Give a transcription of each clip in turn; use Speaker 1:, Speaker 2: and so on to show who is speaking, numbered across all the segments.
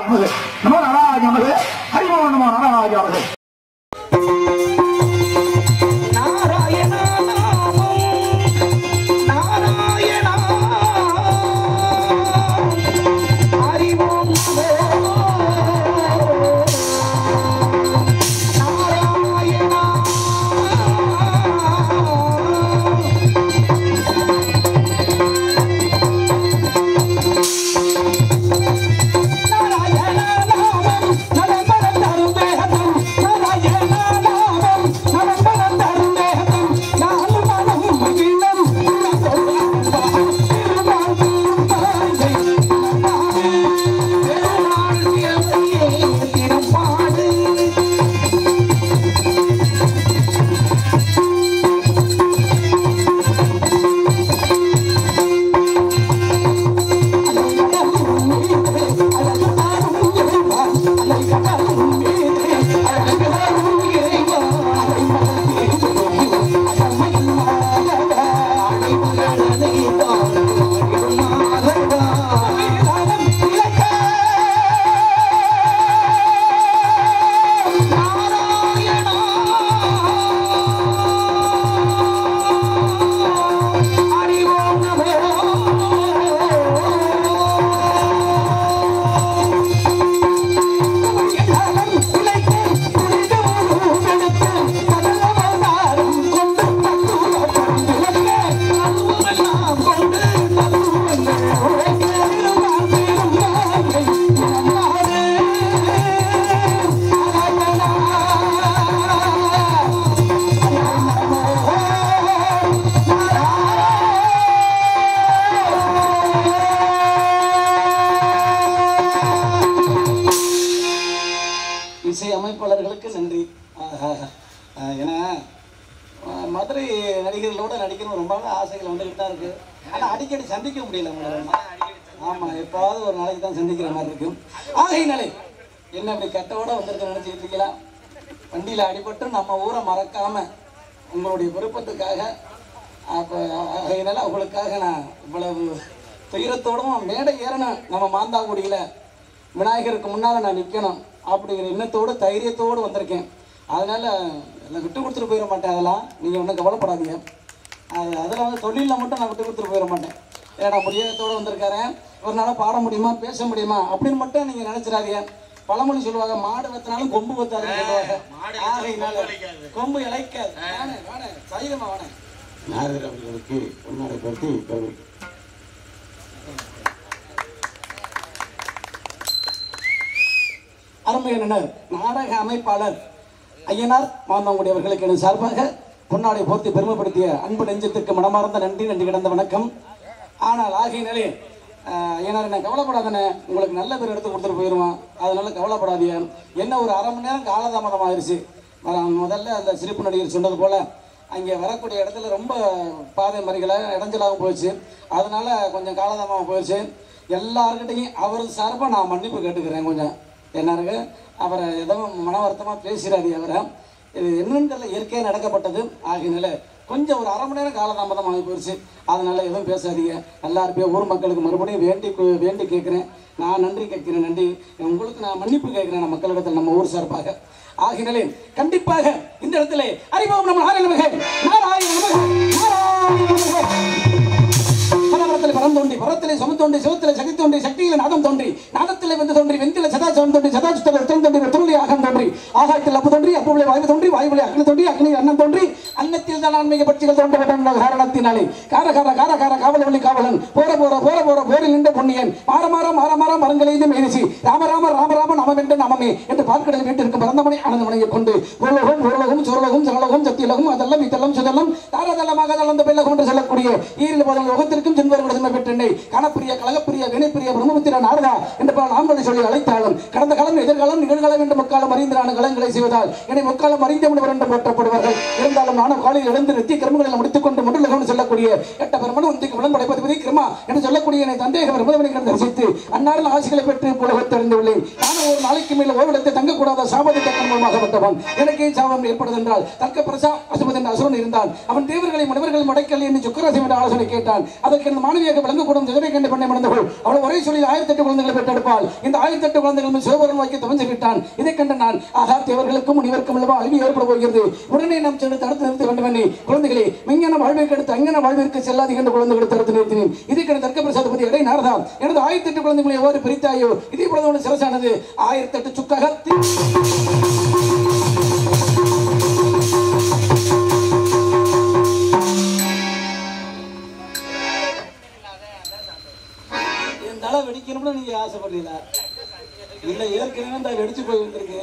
Speaker 1: நமது நமோ நாராஜ நமது ஹரிமோ நமோ நாராஜ நமது
Speaker 2: நாராயணா நாமம் நாராயணா அறிவோம் நாராயணா நாராயணா நாமம் நலம்பர தரும் வேகம் நாராயணா நாமம் நலம்பர தரும் வேகம் நாலு மனம் மகிழம் திருப்பாடு அறிவோம் நமோ இசை அமைப்பாளர்களுக்கு நன்றி ஆஹா. ஆஹ் ஏன்னா ஆஹ் மதுரை நடிகர்களோட நடிக்கணும் ரொம்ப நாள் ஆசைகள் வந்துக்கிட்டு தான் இருக்கு ஆனால் அடிக்கடி சந்திக்க முடியல உங்களை ஆமாம் எப்பாவது ஒரு நாளைக்கு தான் சந்திக்கிற மாதிரி இருக்கும் ஆகையினாலே என்ன இப்படி கட்டோட வந்திருக்க நினச்சிக்கிட்டு இருக்கலாம் வண்டியில் அடிபட்டு நம்ம ஊரை மறக்காம உங்களுடைய விருப்பத்துக்காக அப்போ ஆகையினால உங்களுக்காக நான் இவ்வளவு துயரத்தோடும் மேடை ஏறணும் நம்ம மாந்தாங்குடியில் விநாயகருக்கு முன்னால் நான் நிற்கணும் அப்படிங்கிற எண்ணத்தோடு தைரியத்தோடு வந்திருக்கேன் அதனால் எல்லாம் விட்டு கொடுத்துட்டு போயிட மாட்டேன் அதெல்லாம் நீங்கள் ஒன்றும் கவலைப்படாதீங்க அது அதில் வந்து தொழிலில் மட்டும் நான் விட்டு கொடுத்துட்டு போயிட மாட்டேன் ஏன்னா நான் முடியாதத்தோடு வந்திருக்காரேன் ஒரு நாள் பாட முடியுமா பேச முடியுமா அப்படின்னு மட்டும் நீங்கள் நினச்சிடாதீங்க பழமொழி சொல்லுவாங்க மாடு வெத்தினாலும் கொம்பு வெத்தாதுன்னு சொல்லுவாங்க ஆகையினால கொம்பு இழைக்காது வாணே வாணே சைவமா வாணே நாரதர் அவர்களுக்கு உன்னடைப்படுத்தி கௌரவி அருமையினர் நாடக அமைப்பாளர் ஐயனார் மாந்தங்குடி அவர்களுக்கு எனது சார்பாக பொன்னாடை போர்த்தி பெருமைப்படுத்திய அன்பு நெஞ்சத்துக்கு மனமார்ந்த நன்றி நன்றி கிடந்த வணக்கம் ஆனால் ஆகையினாலே ஆஹ், ஐயனார் என்ன கவலைப்படாதனே உங்களுக்கு நல்ல பேர் எடுத்து கொடுத்துட்டு போயிடுவான் அதனால கவலைப்படாதீங்க என்ன ஒரு அரை மணி நேரம் காலதாமதம் ஆயிடுச்சு நான் முதல்ல அந்த சிரிப்பு நடிகர் சொன்னது போல அங்கே வரக்கூடிய இடத்துல ரொம்ப பாதை மறிகளாக இடைஞ்சலாகவும் போயிடுச்சு அதனால கொஞ்சம் காலதாமதம் போயிடுச்சு எல்லாருக்கிட்டையும் அவர் சார்பாக நான் மன்னிப்பு கேட்டுக்கிறேன் கொஞ்சம் என்ன இருக்கு அவரை ஏதோ மன வருத்தமாக பேசுகிறாரு அவரை இது என்னன்னு தெரியல இயற்கையாக நடக்கப்பட்டது ஆகினால கொஞ்சம் ஒரு அரை மணி நேரம் காலதாமதம் ஆகி போயிடுச்சு அதனால எதுவும் பேசாதீங்க நல்லா இருப்பேன் ஊர் மக்களுக்கு மறுபடியும் வேண்டி கு- வேண்டி கேட்குறேன் நான் நன்றி கேட்கிறேன் நன்றி உங்களுக்கு நான் மன்னிப்பு கேட்கிறேன் நம்ம மக்களிடத்தில் நம்ம ஊர் சார்பாக ஆகினாலே கண்டிப்பாக இந்த இடத்துல அறிவோம் நம்ம நாராயண மகன் நாராயண மகன் நாராயண மகன் பரபரத்தில் பரம் தோன்றி பரத்திலே சமம் தோன்றி சிவத்திலே சக்தி தோன்றி சக்தியில நாதம் தோன்றி நாதத்திலே வந்து தோன்றி வெந்தில சதாசிவம் தோன்றி சதாசிவத்தில் ரத்தம் தோன்றி ரத்தமுள்ளி ஆகம் தோன்றி ஆகாயத்தில் அப்பு தோன்றி அப்புவிலே வாயு தோன்றி வாயுவிலே அக்னி தோன்றி அக்னி அன்னம் தோன்றி அன்னத்தில் தான் ஆன்மீக பட்சிகள் தோன்ற என்ற காரணத்தினாலே காரகார காரகார காவலவழி காவலன் போற போற போற போற போரில் நின்ற பொன்னியன் மாற மாற மாற மாற மரங்களையும் மேனிசி ராம ராம ராம ராம நமம் என்று நமமே என்று பார்க்கடல் வீட்டிற்கு பிறந்தமனை ஆனந்தமனையை கொண்டு உலகம் உலகம் சுரலகம் சரலகம் சத்தியலகம் அதெல்லாம் இதெல்லாம் சுதெல்லாம் தாரதளமாக தளர்ந்த பெல்லகம் என்று சொல்லக்கூடிய ஈரில் போதல் யுகத்திற்கும் சென்வர்கள் சின்ன பெற்றென்னை கணப்பிரிய கழகப்பிரிய வினைப்பிரிய பிரம்மபுத்திர நாரதா என்று பல நாம்களை சொல்லி அழைத்தாலும் கடந்த காலம் எதிர்காலம் நிகழ்காலம் என்று முக்காலம் அறிந்தரான களங்களை செய்வதால் என்னை முக்காலம் அறிந்தவன் என்று போற்றப்படுவார்கள் இருந்தாலும் நானும் காலையில் எழுந்து நித்திய கிரமங்களில் முடித்துக் கொண்டு முன்னுலகம் சொல்லக்கூடிய எட்ட பெருமனும் உந்திக்கு உடன் படைப்பதிபதி கிரமா என்று சொல்லக்கூடிய என்னை தந்தேகவர் முதல்வனை தரிசித்து அன்னாரில் ஆசைகளை பெற்று புலகத்தறிந்துள்ளேன் நானும் ஒரு நாளைக்கு மேல ஓரிடத்தை தங்கக்கூடாத சாபத்தை தக்கம் மூலமாகப்பட்டவன் எனக்கே சாபம் ஏற்படுது என்றால் தக்க பிரசா அசுபத் என்ற அசுரன் இருந்தான் அவன் தேவர்களை மனிதர்கள் மடைக்கல் என்று சுக்கராசி என்ற ஆலோசனை கேட்டான் அதற்கு எனது மாணவியாக விளங்கக்கூடும் ஜெகனை கண்டு பண்ணை மணந்தவள் அவள் ஒரே சொல்லில் ஆயிரத்தி எட்டு குழந்தைகளை பெற்றெடுப்பாள் இந்த ஆயிரத்தி எட்டு குழந்தைகள் சிவபெருமன் வாக்கி தவஞ்சு விட்டான் இதை கண்ட நான் ஆகா தேவர்களுக்கும் முனிவருக்கும் அல்லவா அழிவு ஏற்பட போகிறது உடனே நாம் சென்று தடுத்து நிறுத்த வேண்டும் என்று குழந்தைகளே விஞ்ஞான வாழ்விற்கு அடுத்து அங்கன வாழ்விற்கு செல்லாது என்ற குழந்தைகளை தடுத்து நிறுத்தினேன் இதை கண்ட தர்க்க பிரசாதபதி இடை நாரதா எனது ஆயிரத்தி எட்டு குழந்தைகளை எவ்வாறு பிரித்தாயோ இதே பொழுது சிறசானது ஆயிரத்தி எட்டு சுக்காக தி- என் தலை வெடிக்கணும்னு நீங்க ஆசைப்படுறீங்களா இல்ல ஏற்கனவே இந்த வெடிச்சு போய் வந்திருக்கு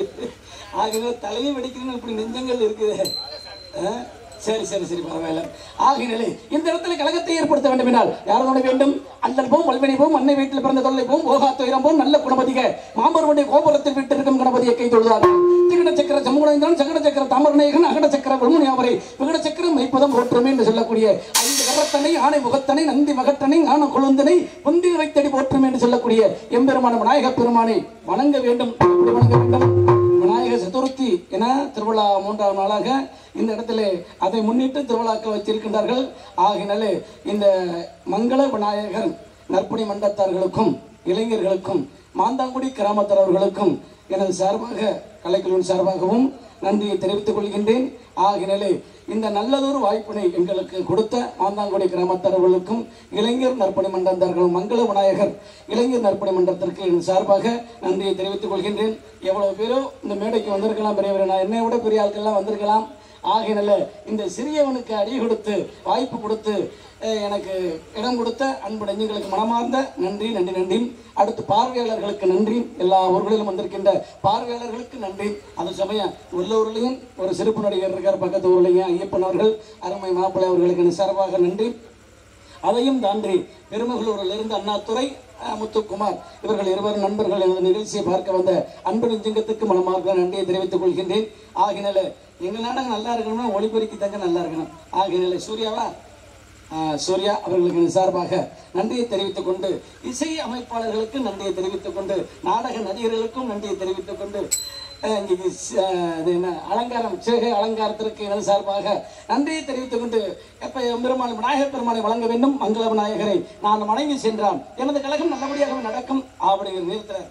Speaker 2: ஆகவே தலையும் வெடிக்கணும்னு இப்படி நெஞ்சங்கள் இருக்குது ஆ? சரி சரி சரி பரவாயில்ல ஆகினாலே இந்த இடத்துல கழகத்தை ஏற்படுத்த வேண்டும் என்றால் யார் தோண வேண்டும் அல்லல் போம் வல்வினை போம் அன்னை வீட்டில் பிறந்த தொல்லை போம் போகா துயரம் போம் நல்ல குணபதிக மாம்பருடைய கோபுரத்தில் விட்டிருக்கும் கணபதியை கை தொழுதார்கள் திகட சக்கர சமூகம் சகட சக்கர தாமரநாயகன் அகட சக்கர பிரம்மணியாமரை விகட சக்கரம் மைப்பதம் போற்றுமே என்று சொல்லக்கூடிய ஐந்து கரத்தனை ஆணை முகத்தனை நந்தி மகத்தனை ஞான கொழுந்தனை பொந்தி வைத்தடி போற்றுமே என்று சொல்லக்கூடிய எம்பெருமான விநாயக பெருமானை வணங்க வேண்டும் எப்படி வணங்க வேண்டும் விநாயக சதுர்த்தி என திருவிழா மூன்றாம் நாளாக இந்த இடத்திலே அதை முன்னிட்டு திருவிழாக்கள் வச்சிருக்கின்றார்கள் ஆகினாலே இந்த மங்கள விநாயகர் நற்பணி மண்டத்தார்களுக்கும் இளைஞர்களுக்கும் மாந்தாங்குடி கிராமத்தரவர்களுக்கும் எனது சார்பாக கலைக்குழுவின் சார்பாகவும் நன்றியை தெரிவித்துக் கொள்கின்றேன் ஆகினாலே இந்த நல்லதொரு வாய்ப்பினை எங்களுக்கு கொடுத்த மாந்தாங்குடி கிராமத்தரவர்களுக்கும் இளைஞர் நற்பணி மன்றத்தார்களும் மங்கள விநாயகர் இளைஞர் நற்பணி மன்றத்திற்கு என் சார்பாக நன்றியை தெரிவித்துக் கொள்கின்றேன் எவ்வளவு பேரோ இந்த மேடைக்கு வந்திருக்கலாம் பெரியவர் நான் என்னை விட பெரிய ஆட்கள்லாம் வந்திருக்கலாம் ஆகையினால இந்த சிறியவனுக்கு அடி கொடுத்து வாய்ப்பு கொடுத்து அஹ், எனக்கு இடம் கொடுத்த அன்பு நெஞ்சங்களுக்கு மனமார்ந்த நன்றி நன்றி நன்றி அடுத்து பார்வையாளர்களுக்கு நன்றி எல்லா ஊர்களிலும் வந்திருக்கின்ற பார்வையாளர்களுக்கு நன்றி அது சமயம் உள்ளூர்லையும் ஒரு சிறப்பு நடிகர் இருக்கார் பக்கத்து ஊர்லையும் ஐயப்பன் அவர்கள் அருமை மாப்பிள்ளை அவர்களுக்கு என் சார்பாக நன்றி அதையும் தாண்டி பெருமகளூரிலிருந்து அண்ணாதுரை அஹ், முத்துக்குமார் இவர்கள் இருவர் நண்பர்கள் எனது நிகழ்ச்சியை பார்க்க வந்த அன்பு நெஞ்சங்கத்துக்கு மனமார்ந்த நன்றியை தெரிவித்துக் கொள்கின்றேன் ஆகினால எங்க நாடகம் நல்லா இருக்கணும்னா ஒளிபெருக்கி தங்க நல்லா இருக்கணும் ஆகினால சூர்யாவா ஆஹ், சூர்யா அவர்களுக்கு என் சார்பாக நன்றியை தெரிவித்துக் கொண்டு இசை அமைப்பாளர்களுக்கு நன்றியை தெரிவித்துக் கொண்டு நாடக நடிகர்களுக்கும் நன்றியை தெரிவித்துக் கொண்டு அஹ், இங்கே ஸ்- அஹ், இது என்ன அலங்காரம் சிகை அலங்காரத்திற்கு எனது சார்பாக நன்றியை தெரிவித்துக் கொண்டு எப்ப பெருமாள் விநாயகர் பெருமானை வழங்க வேண்டும் மங்கள விநாயகரை நான் வணங்கி சென்றான் எனது கழகம் நல்லபடியாக நடக்கும் அப்படிங்கிற நேரத்தில்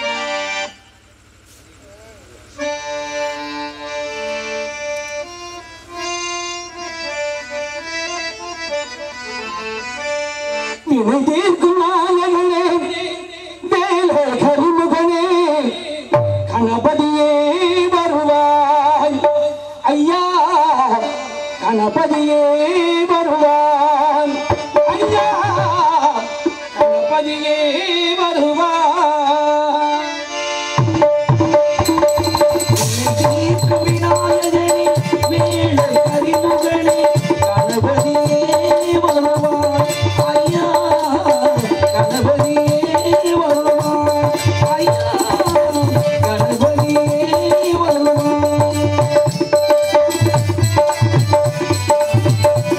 Speaker 1: வினை தீர்க்கும் நாயகனே வேலை கரிமுகனே கணபதியே வருவாய் ஐயா கணபதியே வருவாய் ஐயா கணபதியே வருவாய் தீர்க்கும் விநாயகனே வேலை கரிமுகனே கணபதியே வருவாய் ஐயா கணபதியே வருவாய் ஐயா கணபதியே வருவாய்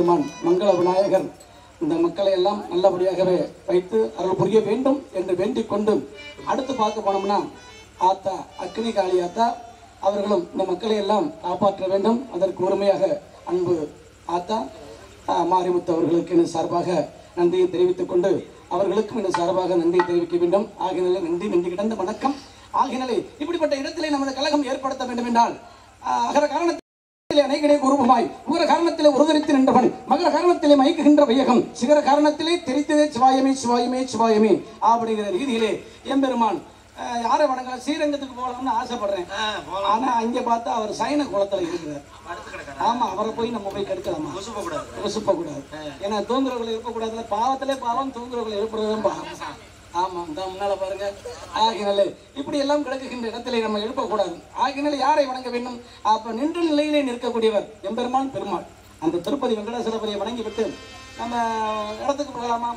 Speaker 2: எம்பெருமான் மங்கள விநாயகர் இந்த மக்களை எல்லாம் நல்லபடியாகவே வைத்து அருள் புரிய வேண்டும் என்று வேண்டிக் கொண்டு அடுத்து பார்க்க போனோம்னா ஆத்தா அக்னி காளி ஆத்தா அவர்களும் இந்த மக்களை எல்லாம் காப்பாற்ற வேண்டும் அதற்கு உரிமையாக அன்பு ஆத்தா ஆஹ், மாரிமுத்து அவர்களுக்கு என் சார்பாக நன்றியை தெரிவித்துக் கொண்டு அவர்களுக்கும் என் சார்பாக நன்றியை தெரிவிக்க வேண்டும் ஆகினாலே நன்றி நன்றி கிடந்த வணக்கம் ஆகினாலே இப்படிப்பட்ட இடத்திலே நமது கழகம் ஏற்படுத்த வேண்டும் என்றால் ஆஹ், அகர காரணத்தில் அநேகனே குருபமாய் உகர காரணத்திலே உருதரித்து நின்றவன் மகர காரணத்திலே மயக்குகின்ற வையகம் சிகர காரணத்திலே தெரித்ததே சிவாயமே சிவாயமே சிவாயமே அப்படிங்கிற ரீதியிலே எம்பெருமான் அஹ், யாரை வணங்கலாம் ஸ்ரீரங்கத்துக்கு போகலாம்னு ஆசைப்படுறேன் ஆனா அங்க பார்த்தா அவர் சைன குளத்துல இருக்கிறார் ஆமா அவரை போய் நம்ம போய் கெடுக்கலாமா உசுப்ப கூடாது ஏன்னா தூங்குறவங்களை இருக்கக்கூடாதுல பாவத்திலே பாவம் தூங்குறவங்களை எழுப்புறதும் பாவம் ஆமா இந்த முன்னால பாருங்க ஆகினாலே இப்படி எல்லாம் கிடக்குகின்ற இடத்திலே நம்ம எழுப்பக்கூடாது ஆகினாலே யாரை வணங்க வேண்டும் அப்ப நின்ற நிலையிலே நிற்கக்கூடியவர் எம்பெருமான் பெருமாள் அந்த திருப்பதி வெங்கடேஸ்வரபதியை வணங்கி விட்டு நம்ம இடத்துக்கு போகலாமா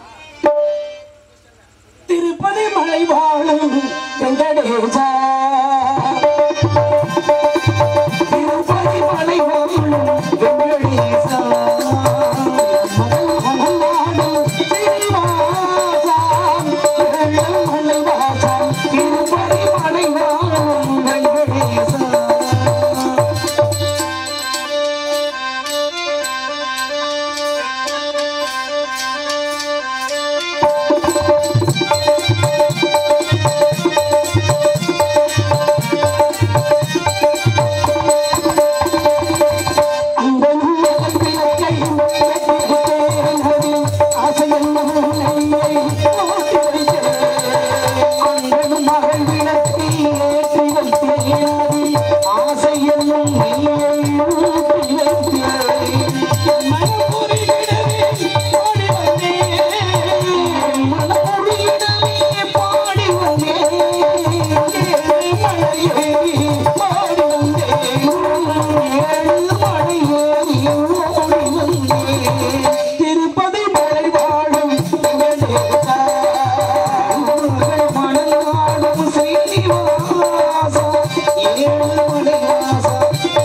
Speaker 2: திருப்பதி மலை வாழும் வெங்கடேசா திருப்பதி மலை வாழும் வெங்கடேசா மகள் மகள் வாழும் சீனிவாசா. வெள்ளம் மலை வாசா. திருப்பதி மலை வாழும் வெங்கடேசா திருப்பதி மலை வாழும் வெங்கடேசா. மணல் வாழும் ஸ்ரீனிவாசா. ஏழுமலை வாசா.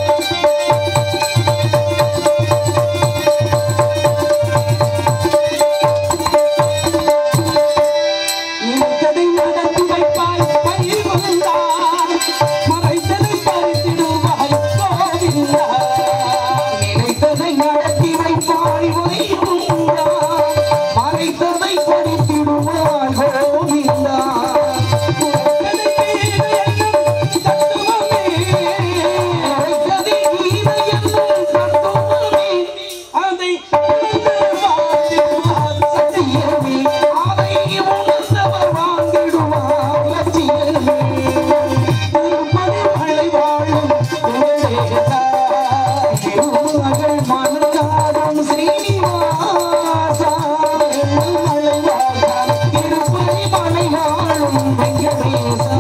Speaker 2: நினைத்ததை நடத்தி வைப்பாய் பயிர் வந்தார் மறைத்ததை பறித்திடுவாய் கோவிந்தா நினைத்ததை நடத்தி வைப்பாய் வைகுந்தா மறைத்ததை பறித்திடுவாய் கோவிந்தா உரைத்ததை மீது எண்ணம் தத்துவமே உரைத்ததை மீது எண்ணம் தத்துவமே அதை உணர்ந்து வாழ்ந்திடுவார் சத்தியமே அதை உணர்ந்தவர் வாழ்ந்திடுவார் லட்சியமே திருப்பதி மலை வாழும் வெங்கடேசா. திருமகள் மனதாடும் ஸ்ரீனிவாசா. மலை வாசா. திருப்பதி மலை வாழும் வெங்கடேசா.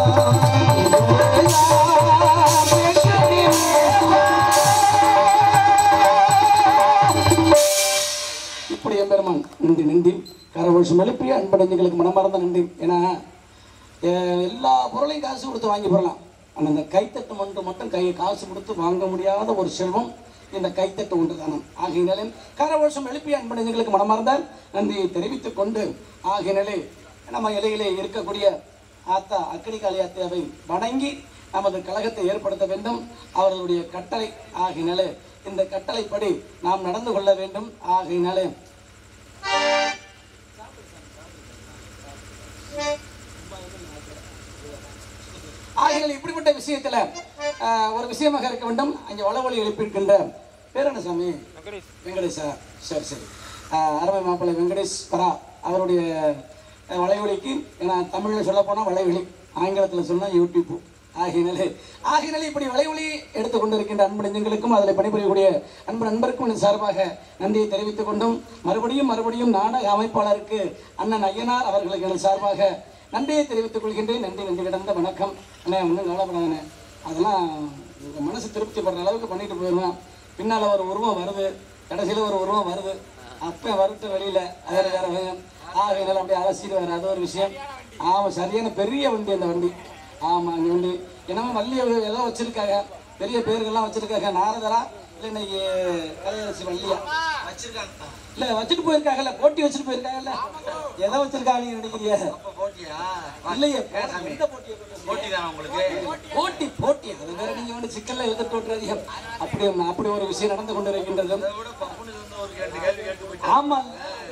Speaker 2: இப்படி எம்பெருமான் நன்றி நன்றி கரவழ்ச்சி எழுப்பிய அன்படைஞ்சுகளுக்கு மனமார்ந்த நன்றி ஏன்னா அஹ், எல்லா பொருளையும் காசு கொடுத்து வாங்கி போடலாம் ஆனால் இந்த கைத்தட்டு ஒன்று மட்டும் கை காசு கொடுத்து வாங்க முடியாத ஒரு செல்வம் இந்த கைத்தட்டு ஒன்று தானம் ஆகையினாலே கரவழ்சம் எழுப்பிய அன்படைஞ்சுகளுக்கு மனமார்ந்த நன்றியை தெரிவித்துக் கொண்டு ஆகையினாலே நம்ம இலையிலே இருக்கக்கூடிய ஆத்தா அக்கடி காளியாத்தாவை வணங்கி நமது கழகத்தை ஏற்படுத்த வேண்டும் அவர்களுடைய கட்டளை ஆகினாலே இந்த கட்டளைப்படி நாம் நடந்து கொள்ள வேண்டும் ஆகையினாலே ஆகையால் இப்படிப்பட்ட விஷயத்துல ஆஹ், ஒரு விஷயமாக இருக்க வேண்டும் அங்கே வளவொலி எழுப்பியிருக்கின்ற பேர் என்ன சாமி வெங்கடேஷா சரி சரி ஆஹ், அருமை மாப்பிள்ளை வெங்கடேஷ் பரா அவருடைய அஹ், வலைவலிக்கு ஏன்னா தமிழில் சொல்ல போனால் வலைவலி ஆங்கிலத்தில் சொன்னால் யூடியூப் ஆகினாலே ஆகினாலே இப்படி வலைவலி எடுத்துக்கொண்டு இருக்கின்ற அன்பு நெஞ்சங்களுக்கும் அதில் பணிபுரியக்கூடிய அன்பு நண்பருக்கும் என் சார்பாக நன்றியை தெரிவித்துக் கொண்டும் மறுபடியும் மறுபடியும் நாடக அமைப்பாளருக்கு அண்ணன் ஐயனார் அவர்களுக்கு என் சார்பாக நன்றியை தெரிவித்துக் கொள்கின்றேன் நன்றி நன்றி கிடந்த வணக்கம் அண்ணே ஒன்றும் கவலைப்படாதண்ணே அதெல்லாம் உங்க மனசு திருப்தி படுற அளவுக்கு பண்ணிட்டு போயிடுவேன் பின்னால் ஒரு உருவம் வருது கடைசியில் ஒரு உருவம் வருது அப்போ வருட்டு வெளியில் வேற வேற வேகம் ஆகையினால அப்படியே அலசிட்டு வேறு அது ஒரு விஷயம் ஆமாம் சரியான பெரிய வண்டி அந்த வண்டி ஆமாம் அந்த வண்டி என்னமோ வள்ளி ஏதோ வச்சிருக்காங்க பெரிய பேர்கள்லாம் வச்சிருக்காங்க நாரதரா இல்ல இன்னைக்கு கலையரசி வள்ளியா
Speaker 3: வச்சிருக்காங்க
Speaker 2: இல்ல வச்சுட்டு போயிருக்காங்கல்ல போட்டி வச்சுட்டு போயிருக்காங்கல்ல எதை வச்சிருக்காங்க நினைக்கிறீங்க
Speaker 3: அப்ப போட்டியா
Speaker 2: இல்லையே
Speaker 3: சாமி.
Speaker 2: எந்த போட்டியை கொண்டு
Speaker 3: போட்டி தானே உங்களுக்கு
Speaker 2: போட்டி போட்டி அது வேற நீங்க வந்து சிக்கல்ல எழுதிட்டு விட்டுறாதீங்க அப்படி அப்படி ஒரு விஷயம் நடந்து கொண்டு இருக்கின்றது
Speaker 3: அதை விட பப்புனு வந்து ஒரு ரெண்டு கேள்வி கேட்டு போயிட்டு
Speaker 2: ஆமா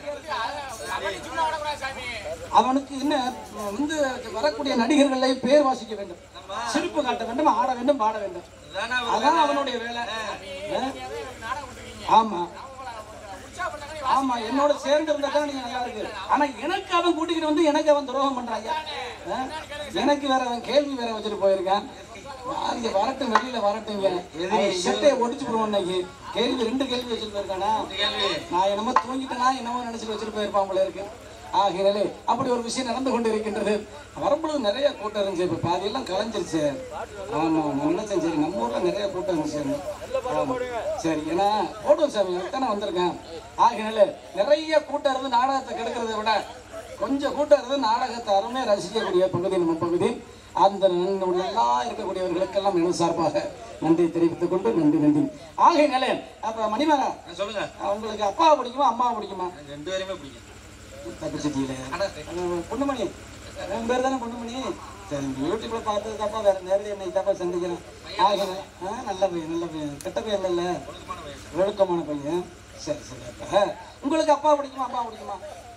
Speaker 2: அவனுக்கு என்ன வந்து வரக்கூடிய நடிகர்களை பேர் வாசிக்க வேண்டும் சிரிப்பு காட்ட வேண்டும் ஆட வேண்டும் பாட வேண்டும்
Speaker 3: அதானே அவர்
Speaker 2: அதான் அவனுடைய வேலை ஆ? ஆமா ஆமா என்னோட சேர்ந்து இருந்தா தான் நீங்க நல்லா இருக்கு ஆனா எனக்கு அவன் கூட்டிக்கிட்டு வந்து எனக்கு அவன் துரோகம் பண்றாங்க ஆ? எனக்கு வேற அவன் கேள்வி வேற வச்சுட்டு போயிருக்கான் நான் இங்க வரட்டும் வெளியில வரட்டுங்க அவன் செட்டையை ஒடிச்சு போடுவோம் இன்னைக்கு கேள்வி ரெண்டு கேள்வி வச்சுட்டு போயிருக்கானா
Speaker 3: கேள்வி
Speaker 2: நான் என்னமோ தூங்கிட்டேனா என்னமோ நினைச்சிட்டு வச்சுட்டு போயிருப்பான் போல இருக்கு ஆகையினாலே அப்படி ஒரு விஷயம் நடந்து கொண்டு இருக்கின்றது வரும்பொழுது நிறைய கூட்டம் இருந்துச்சு இப்ப பாதியெல்லாம் கலைஞ்சிருச்சு ஆமா நான் நினைச்சேன் சரி நம்ம ஊர்ல நிறைய கூட்டம் இருந்துச்சு ஆமா. சரி ஏன்னா போடுவோம் சாமி தானே வந்திருக்கேன் ஆகையினால நிறைய கூட்டம் இருந்து நாடகத்தை கெடுக்கிறத விட கொஞ்சம் கூட்டம் இருந்து நாடகத்தை அருமையா ரசிக்கக்கூடிய பகுதி நம்ம பகுதி அந்த எல்லாம் இருக்கக்கூடியவர்களுக்கெல்லாம் என சார்பாக நன்றி தெரிவித்துக் கொண்டு நன்றி நன்றி ஆகையினாலே அப்ப மணிமேகா
Speaker 3: சொல்லுங்க
Speaker 2: உங்களுக்கு அப்பாவை பிடிக்குமா அம்மாவை பிடிக்குமா
Speaker 3: எனக்கு ரெண்டு பேருமே பிடிக்கும்
Speaker 2: தப்பிச்சிட்டீங்களே அஹ் பொண்ணுமணி உன் பேர் தானே பொண்ணுமணி சரி இந்த யூடியூப்ல பார்த்தது தப்பா வேற நேரடி என்னை தப்பா சந்திக்கிறேன் ஆகின ஆ நல்ல பையன் நல்ல பையன் கெட்ட பையன் இல்லைல்ல ஒழுக்கமான பையன் சரி சரி அப்ப உங்களுக்கு அப்பா பிடிக்குமா அப்பா பிடிக்குமா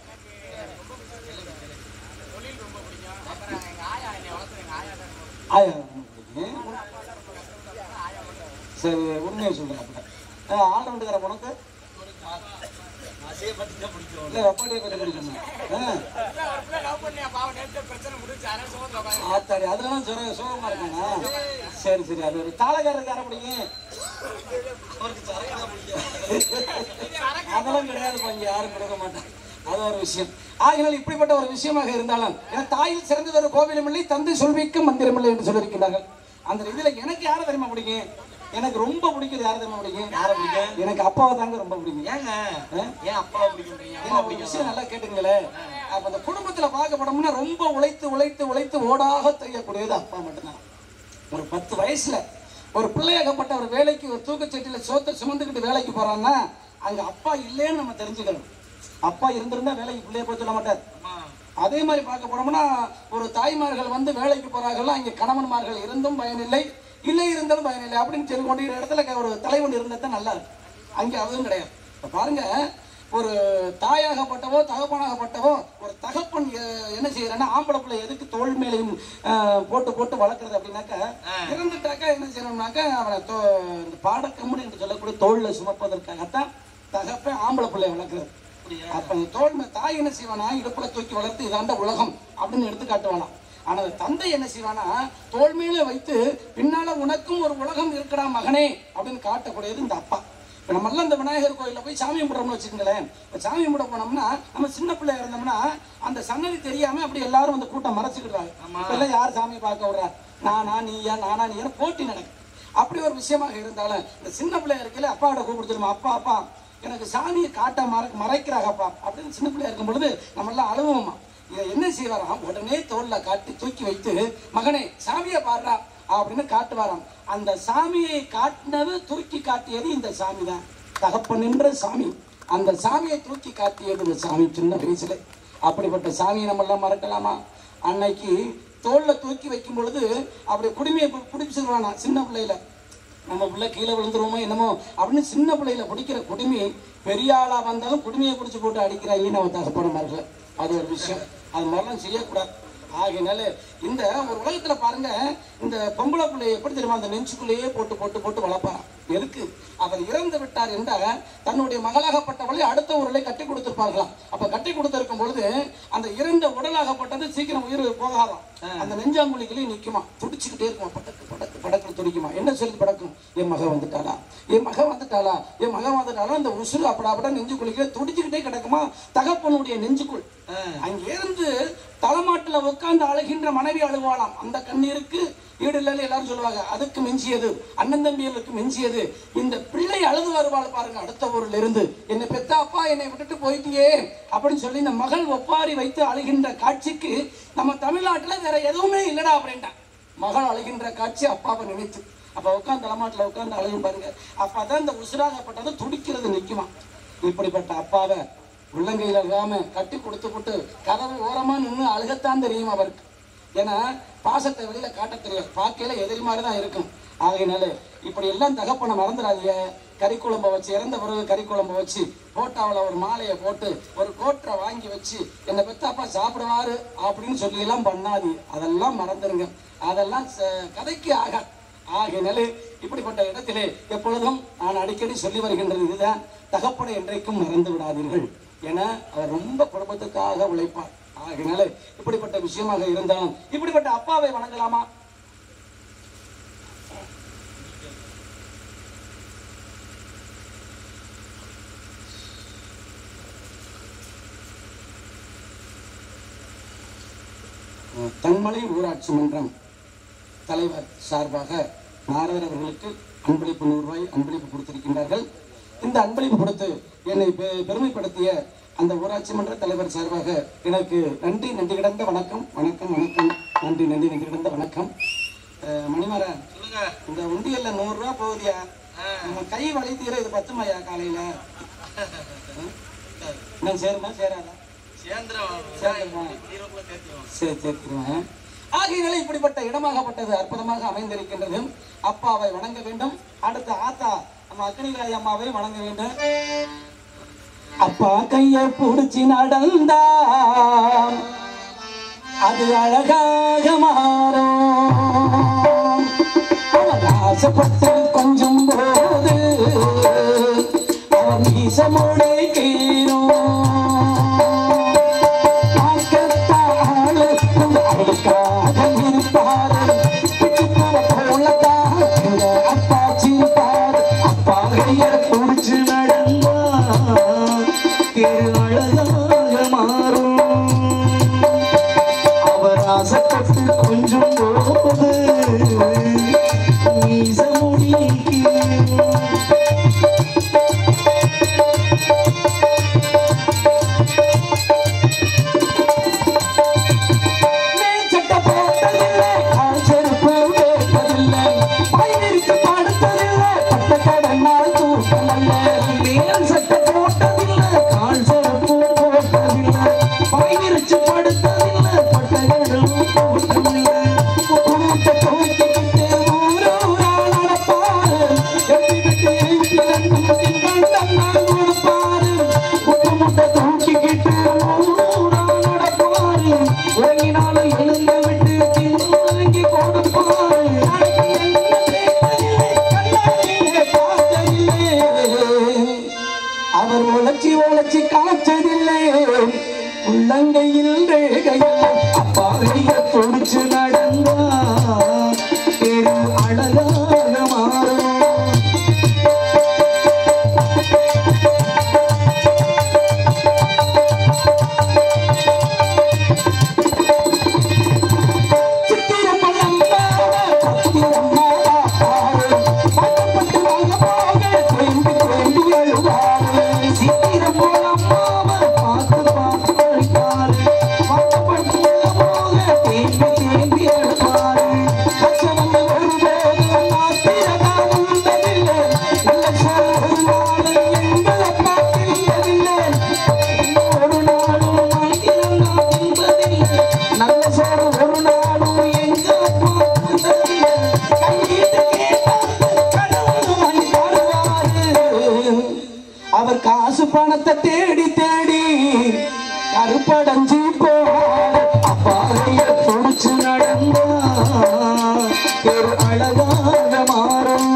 Speaker 2: ஆயா ரொம்ப பிடிக்கும் சரி உண்மையை சொல்றேன் அப்ப ஆள் ரெண்டுக்கிற உனக்கு
Speaker 3: அசைய பத்தி தான் பிடிக்கும்
Speaker 2: இல்ல அப்பாடியே கொஞ்சம் பிடிக்குமா ஆ ஆத்தாடி அதெல்லாம் சுர சுகமா இருக்கானா சரி சரி அது ஒரு தாளகாரருக்கு யாரை பிடிக்கும்
Speaker 3: அவருக்கு சரக்கு தான் பிடிக்கும்
Speaker 2: அதெல்லாம் கிடையாது இங்க யாரும் கொடுக்க மாட்டாங்க அது ஒரு விஷயம் ஆகினால் இப்படிப்பட்ட ஒரு விஷயமாக இருந்தாலும் என் தாயில் சிறந்தது ஒரு கோவிலும் இல்லை தந்தை சொல்விக்கும் மந்திரமில்லை என்று சொல்லியிருக்கிறார்கள் அந்த இதுல எனக்கு யாரை தெரியுமா பிடிக்கும் எனக்கு ரொம்ப பிடிக்கிறது யாரை தெரியுமா பிடிக்கும்
Speaker 3: யாரை பிடிக்கும்
Speaker 2: எனக்கு அப்பாவை தாங்க ரொம்ப பிடிக்கும்
Speaker 3: ஏங்க
Speaker 2: ஆ?
Speaker 3: ஏன் அப்பாவை பிடிக்குன்றீங்க
Speaker 2: ஏன்னா ஒரு விஷயம் நல்லா கேட்டுங்களேன் அப்ப அந்த குடும்பத்துல பார்க்கப்படோம்னா ரொம்ப உழைத்து உழைத்து உழைத்து ஓடாக தெரியக்கூடியது அப்பா மட்டும்தான் ஒரு பத்து வயசுல ஒரு பிள்ளையாகப்பட்ட ஒரு வேலைக்கு ஒரு தூக்கச்சட்டியில சோத்தை சுமந்துக்கிட்டு வேலைக்கு போறான்னா அங்க அப்பா இல்லைன்னு நம்ம தெரிஞ்சுக்கணும் அப்பா இருந்திருந்தா வேலைக்கு பிள்ளைய போய் சொல்ல மாட்டார்
Speaker 3: அம்மா
Speaker 2: அதே மாதிரி பார்க்க போனோம்னா ஒரு தாய்மார்கள் வந்து வேலைக்கு போறார்கள் அங்கே கணவன்மார்கள் இருந்தும் பயனில்லை இல்லை இருந்தாலும் பயனில்லை அப்படின்னு சொல்லி கொண்டு இடத்துல க- ஒரு தலைவன் இருந்தால் தான் நல்லா இருக்கும் அங்கே அதுவும் கிடையாது இப்போ பாருங்க ஒரு தாயாகப்பட்டவோ தகப்பனாகப்பட்டவோ ஒரு தகப்பன் எ- என்ன செய்யறான்னா ஆம்பளை பிள்ளை எதுக்கு தோல் மேலையும் அஹ், போட்டு போட்டு வளர்க்குறது அப்படின்னாக்கா இறந்துட்டாக்கா என்ன செய்யணும்னாக்கா அவனை தோ இந்த பாடக்கம்படி என்று சொல்லக்கூடிய தோல்ல சுமப்பதற்காகத்தான் தகப்பன் ஆம்பளை பிள்ளை வளர்க்குறது அப்ப அந்த தோல் மே- தாய் என்ன செய்வானா இடுப்புல தூக்கி வளர்த்து இதாண்ட உலகம் அப்படின்னு எடுத்து காட்டுவானாம் ஆனா அந்த தந்தை என்ன செய்வானா தோல் மேல வைத்து பின்னால உனக்கும் ஒரு உலகம் இருக்கடா மகனே அப்படின்னு காட்டக்கூடியது இந்த அப்பா இப்ப நம்ம எல்லாம் இந்த விநாயகர் கோயில்ல போய் சாமி கும்பிடுறோம்னு வச்சுக்கங்களேன் இப்ப சாமி கும்பிட போனோம்னா நம்ம சின்ன பிள்ளை இருந்தோம்னா அந்த சன்னதி தெரியாம அப்படி எல்லாரும் அந்த கூட்டம் மறைச்சுக்கிடுவாங்க இப்ப எல்லாம் யார் சாமி பார்க்க விடுறா நானா நீயா நானா நீயா போட்டி நடக்கும் அப்படி ஒரு விஷயமாக இருந்தாலும் இந்த சின்ன பிள்ளையா இருக்கையில அப்பாவோட கூப்பிடுத்துருமா அப்பா அப்பா எனக்கு சாமியை காட்ட மற மறைக்கிறாங்கப்பா அப்படின்னு சின்ன பிள்ளையா இருக்கும் பொழுது நம்ம எல்லாம் அழுவோமா இதை என்ன செய்வாராம் உடனே தோல்ல காட்டி தூக்கி வைத்து மகனே சாமியை பாடுறா அப்படின்னு காட்டுவாராம் அந்த சாமியை காட்டினது தூக்கி காட்டியது இந்த சாமி தான் தகப்பன் என்ற சாமி அந்த சாமியை தூக்கி காட்டியது இந்த சாமி சின்ன வயசுல அப்படிப்பட்ட சாமியை நம்ம எல்லாம் மறக்கலாமா அன்னைக்கு தோல்ல தூக்கி வைக்கும் பொழுது அப்படி குடுமையை பிடிச்சிருவானா சின்ன பிள்ளையில நம்ம பிள்ளை கீழே விழுந்துருவோமோ என்னமோ அப்படின்னு சின்ன பிள்ளையில பிடிக்கிற குடுமி பெரிய ஆளா வந்தாலும் குடுமையை பிடிச்சி போட்டு அடிக்கிறாங்க நம்ம தகப்பனமார்கள் அது ஒரு விஷயம் அது மாதிரிலாம் செய்யக்கூடாது ஆகையினால இந்த ஒரு உலகத்துல பாருங்க இந்த பொம்பளை பிள்ளைய எப்படி தெரியுமா அந்த நெஞ்சுக்குள்ளேயே போட்டு போட்டு போட்டு வளர்ப்பாராம் எதுக்கு அவர் இறந்து விட்டார் என்றால் தன்னுடைய மகளாகப்பட்டவளை அடுத்த ஊரில் கட்டி கொடுத்திருப்பார்களாம் அப்ப கட்டி கொடுத்திருக்கும் பொழுது அந்த இறந்த உடலாகப்பட்டது சீக்கிரம் உயிர் போகாதாம் அந்த நெஞ்சாங்குழிகளே நிக்குமா துடிச்சுக்கிட்டே இருக்குமா படக்கு படக்கு படக்கு துடிக்குமா என்ன சொல்லி படக்கும் என் மக வந்துட்டாளா என் மக வந்துட்டாளா என் மக வந்துட்டாளா அந்த உசுறு அப்படா அப்படா நெஞ்சுக்குழிக்கே துடிச்சுக்கிட்டே கிடக்குமா தகப்பனுடைய நெஞ்சுக்குள் அங்கிருந்து தலைமாட்டுல உட்கார்ந்து அழுகின்ற மனைவி அழுவாளாம் அந்த கண்ணீருக்கு ஈடு இல்லைன்னு எல்லாரும் சொல்லுவாங்க அதுக்கு மிஞ்சியது அண்ணன் தம்பிகளுக்கு மிஞ்சியது இந்த பிள்ளை அழுது வருவாள் பாருங்க அடுத்த ஊர்ல இருந்து என்னை பெத்த அப்பா என்னை விட்டுட்டு போயிட்டியே அப்படின்னு சொல்லி இந்த மகள் ஒப்பாரி வைத்து அழுகின்ற காட்சிக்கு நம்ம தமிழ்நாட்டுல வேற எதுவுமே இல்லடா அப்படின்ட்டான் மகள் அழுகின்ற காட்சி அப்பாவை நினைத்து அப்ப உட்காந்து தலைமாட்டில் உட்காந்து அழகும் பாருங்க அப்பதான் இந்த உசுராகப்பட்டது துடிக்கிறது நிக்குமா இப்படிப்பட்ட அப்பாவை உள்ளங்கையில் அழுகாம கட்டி கொடுத்து போட்டு கதவு ஓரமா நின்று அழுகத்தான் தெரியும் அவருக்கு ஏன்னா பாசத்தை வெளியில காட்ட தெரியாது பார்க்கையில எதிரி மாதிரி தான் இருக்கும் ஆகையினால இப்படி எல்லாம் தகப்பனை மறந்துடாதீங்க கறி குழம்ப வச்சு இறந்த பிறகு கறி குழம்ப வச்சு போட்டாவில் ஒரு மாலையை போட்டு ஒரு கோட்டரை வாங்கி வச்சு என்னை பெத்த அப்பா சாப்பிடுவாரு அப்படின்னு சொல்லி எல்லாம் பண்ணாது அதெல்லாம் மறந்துருங்க அதெல்லாம் ச- கதைக்கு ஆக ஆகையினால இப்படிப்பட்ட இடத்திலே எப்பொழுதும் நான் அடிக்கடி சொல்லி வருகின்றது இதுதான் தகப்பனை என்றைக்கும் மறந்து விடாதீர்கள் என அவர் ரொம்ப குடும்பத்துக்காக உழைப்பார் ஆகையினால இப்படிப்பட்ட விஷயமாக இருந்தாலும் இப்படிப்பட்ட அப்பாவை வணங்கலாமா அஹ் தன்மலை ஊராட்சி மன்றம் தலைவர் சார்பாக நாரதர் அவர்களுக்கு அன்பளிப்பு நூறு ரூபாய் அன்பளிப்பு கொடுத்திருக்கின்றார்கள் இந்த அன்பளிப்பு கொடுத்து என்னை பெ- பெருமைப்படுத்திய அந்த ஊராட்சி மன்ற தலைவர் சார்பாக எனக்கு நன்றி நன்றி கிடந்த வணக்கம் வணக்கம் வணக்கம் நன்றி நன்றி நன்றி கிடந்த வணக்கம் அஹ் மணிமாறன்
Speaker 3: சொல்லுங்க
Speaker 2: இந்த உண்டியல்ல நூறு ரூபா போகுதியா நம்ம கை வலி தீர இது பத்துமையா காலையில நான் சேருமா சேராதா
Speaker 3: சேந்திரம்
Speaker 2: சேர்ந்துருமா
Speaker 3: இருபதுல சேர்த்துவோம்
Speaker 2: சரி சேர்த்துருவேன் ஆகையினால இப்படிப்பட்ட இடமாகப்பட்டது அற்புதமாக அமைந்திருக்கின்றது அப்பாவை வணங்க வேண்டும் அடுத்த ஆத்தா நம்ம அக்னிகாரி அம்மாவை வணங்க வேண்டும் அப்பா கைய புடிச்சு நடந்தா அது அழகாக மாறும் அவன் ஆசைப்பட்டு கொஞ்சம் போது அவன் ஈசமோடே கீரும் பார்க்கத்தாள் அழுக்காக இருப்பாரு போலத்தான் இந்த அப்பா சிரிப்பார் அப்பா கைய புடிச்சு நடந்தா திரு அழகாக மாறும் அவர் ஆசைப்பட்டு கொஞ்சம் போது மீச முடிக்கு மேற்சட்டை போட்டதில்லை, கால் செருப்பு கேட்டதில்லை, பயிருக்கு படுத்ததில்லை, பட்ட கடனால் தூக்கமல்ல. மேல் சட்டை போட்டதில்லை, கால் செருப்பு போட்டதில்லை, பயிருக்கு படுத்ததில்லை, பட்ட கடலும் தூக்கமில்லை. கூட்ட தூக்கிக்கிட்டு ஊரூரா நடப்பாரு, எட்டிக்கிட்டு எழுப்பி ரெண்டு திங்கள் தன்னால் கொடுப்பாரு. முட்டை முட்டை தூக்கிக்கிட்டு ஊரூரா நடப்பாரு, உறங்கினாலும் எழுந்து விட்டு திங்கி கொடுப்பாரு. கண்ணாடியிலே பார்த்ததில்லை. அவர் உழைச்சி உழைச்சி காய்ச்சதில்லை உள்ளங்கையில் ரேகையில் அப்பாவைய பிடிச்சு நடந்தா பெரு அழகாக மாறும் ஒரு நாளும் நல்ல சோறு ஒரு நாளும் எங்க அப்பா தந்ததில்லை. கையிட்டு கேட்டால் கடவுள் மணி தருவாரு. அவர் காசு பணத்தை தேடி தேடி கருப்படைஞ்சு போவார் அப்பாவைய புடிச்சு நடந்தா ஒரு அழகாக மாறும்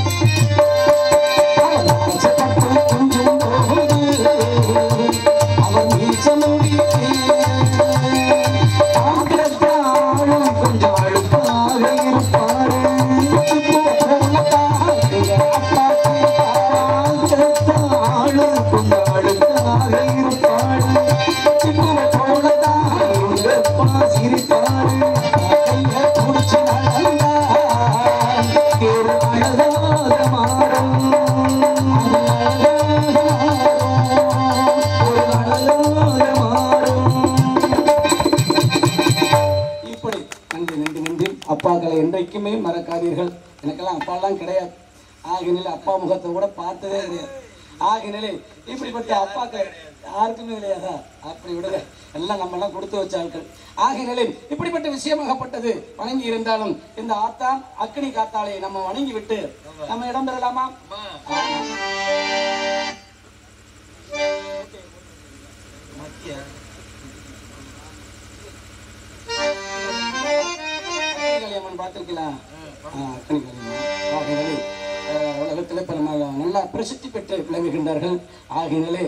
Speaker 2: அவன் ஆசைப்பட்டு கொஞ்சம் போது அவன் வீச ஆளும் கொஞ்சம் அழுப்பாக இருப்பாரு ஆளும் கொஞ்சம் அழுக்காக இருப்பாரு போலதான் சிரிப்பாரு கையை பிடிச்சு நடந்தா ஒரு அழகாக மாறும் ஒரு அழகாக மாறும் இப்படி நன்றி நன்றி நன்றி அப்பாக்களை என்றைக்குமே மறக்காதீர்கள் எனக்கெல்லாம் அப்பாலாம் கிடையாது ஆகினால அப்பா முகத்தை கூட பார்த்ததே கிடையாது ஆகினாலே இப்படிப்பட்ட அப்பாக்கள் யாருக்குமே கிடையாதா அப்படி விடுங்க எல்லாம் நம்ம எல்லாம் கொடுத்து வச்ச ஆட்கள் ஆகினாலே இப்படிப்பட்ட விஷயமாகப்பட்டது வணங்கி இருந்தாலும் இந்த ஆத்தா அக்னி காத்தாளை நம்ம வணங்கி விட்டு நம்ம இடம் பெறலாமா
Speaker 3: மத்திய
Speaker 2: அக்னி கல்யாணம் பார்த்திருக்கீங்களா ஆ, அக்னி கல்யாணம் ஆகினாலே அஹ், உலகத்தில் இப்போ நம்ம நல்லா பிரசித்தி பெற்று விளங்குகின்றார்கள் ஆகினாலே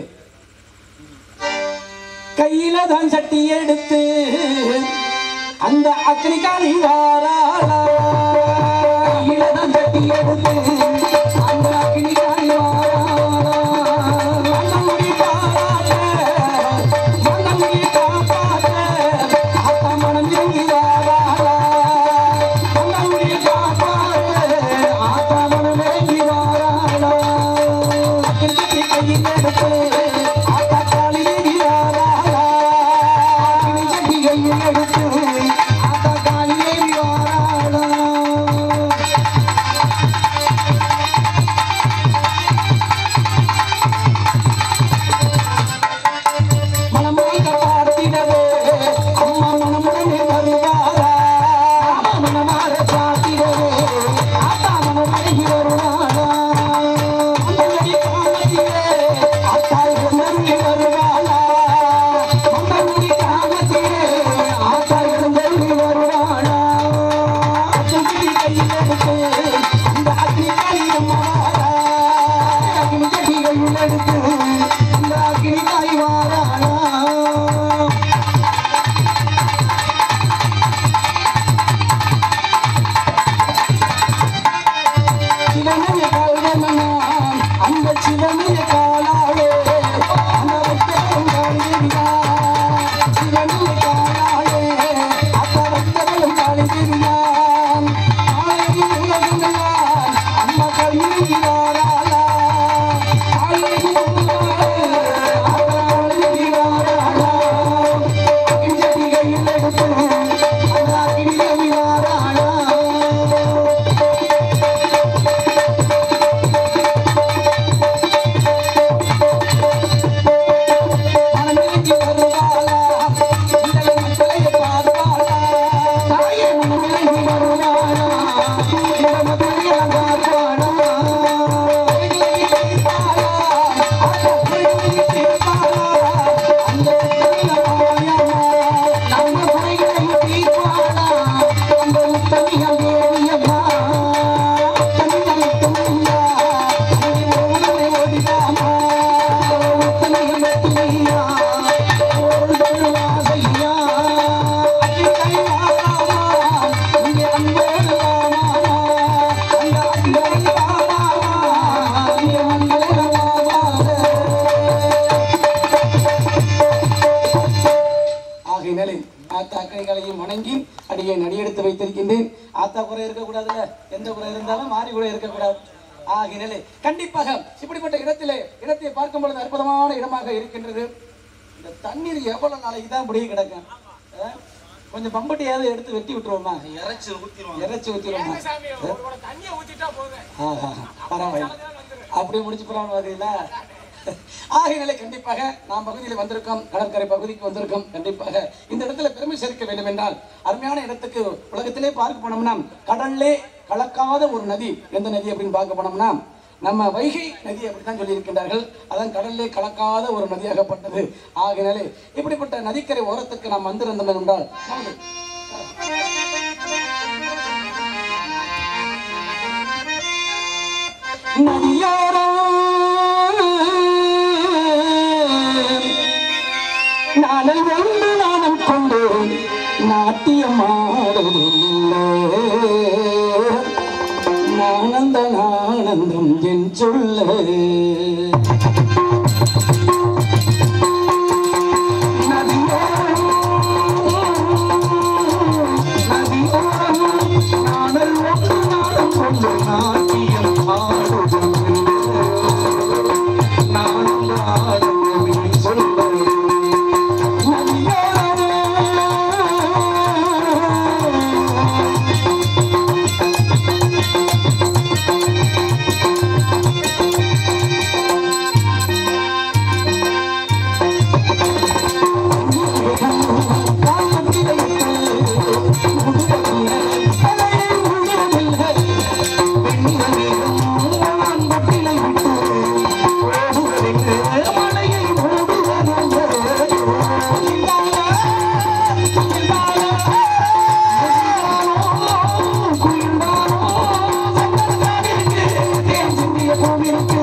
Speaker 2: கையில தான் சட்டி எடுத்து அந்த அக்னி காளி வாராளா கையில தான் சட்டி எடுத்து அந்த அக்னி காளி வாராளா மன்னமுடி பாராட்ட மன்னமுடி காப்பாற்ற ஆத்தா மனம் இறங்கி வாராளா மன்னமுடி காப்பாற்ற ஆத்தா மனம் இறங்கி வாராளா அக்னி கட்டி கையில் எடுத்து ஆத்தா காளி தேவி வாராளா அக்னி கட்டி கையில் எடுத்து ஆத்தா காளி தேவி வாராளா மனமாக பார்த்திடவே அம்மா மனமுடனே வருவாரா அம்மா மனமாக பார்த்திடவே ஆத்தா மனமடங்கி வருவாரா மந்தங்கடி காமத்திலே ஆத்தாள் நெருங்கி வருவாளா மந்தங்கடி காமத்திலே ஆத்தாள் நெருங்கி வருவாளா அச்சங்கி கையில் எடுத்து அந்த அக்னி காளியம் வாரா அக்னி கட்டிகள் எடுத்து அந்த அக்னி காய் வாராளா சிவனைய கால்வனாம் அந்த சிவனைய காலாளே அந்த வைத்தவன் காளிதிரியா சிவனைய காலாளே அத்த வைத்தவன் காளிதிரியாம் ஆலயம் உலகுமையான் அம்மா கல்வியாராளா ஆலயம் உலகுமையான் அத்த கல்வியாராளா அகிஞ்சதிகையில் எடுத்து அந்த அகிஞ்சதியாராளா மனமிறங்கி வருவாளா இந்த மக்களை பார்ப்பாளா தாயே மனமிறங்கி வருவாளா இந்த மக்களை பார்ப்பாளா கைகளை வைப்பாளா அந்த கைகளை தீர்ப்பாளா அந்த கைகளை வாயாமா நம்ம குறைகளை தீர்ப்பாளா அந்த முத்தமிகள் தேவியம்மா முத்தமிகள் முத்தமிழா அங்கே ஓடவே ஓடிடாமா முத்தமிகள் முத்தமிழா ஓடுதல் வாசையா அன்னை வாராமா இங்கே அன்போடு வாராமா அந்த அன்போடு வாராமா இங்கே அன்போடு வாராமா ஆகையினாலே ஆத்தா அக்கறைகளையும் வணங்கி அடியை நடியெடுத்து வைத்திருக்கின்றேன் ஆத்தா குறை இருக்கக்கூடாதுல்ல எந்த குறை இருந்தாலும் மாறி கூட இருக்கக்கூடாது ஆகையினாலே கண்டிப்பாக இப்படிப்பட்ட இடத்திலே இடத்தை பார்க்கும் பொழுது அற்புதமான இடமாக இருக்கின்றது இந்த தண்ணீர் எவ்வளவு நாளைக்கு தான் இப்படியே கிடக்கும் ஆ? கொஞ்சம் பம்பட்டியாவது எடுத்து வெட்டி விட்டுருவோமா
Speaker 3: இறைச்சி ஊத்திடுவாங்க
Speaker 2: இறைச்சி ஊற்றிடுவோமா ஆஹா, பரவாயில்லை அப்படி முடிச்சு போலாம் பார்த்தீங்களா ஆகையினாலே கண்டிப்பாக நாம் பகுதியில் வந்திருக்கோம் கடற்கரை பகுதிக்கு வந்திருக்கோம் கண்டிப்பாக இந்த இடத்துல பெருமை சேர்க்க வேண்டும் என்றால் அருமையான இடத்துக்கு உலகத்திலே பார்க்க போனோம்னா கடல்லே கலக்காத ஒரு நதி எந்த நதி அப்படின்னு பார்க்க போனோம்னா நம்ம வைகை நதி அப்படித்தான் சொல்லியிருக்கின்றார்கள் அதான் கடல்லே கலக்காத ஒரு நதியாகப்பட்டது ஆகையினாலே இப்படிப்பட்ட நதிக்கரை ஓரத்துக்கு நாம் வந்திருந்தோம் என்றால் நமது நதியோரம் நாளை ஒன்று நாணம் கொண்டு நாட்டியமாடுதில்லை நானந்த ஆனந்தம் என் சொல்ல நாடல் ஒன்று நாடம் கொண்டு நாட்டியம் ஆடுதில்லை நானும் ஆடுவே சொல்வது நதியோரம்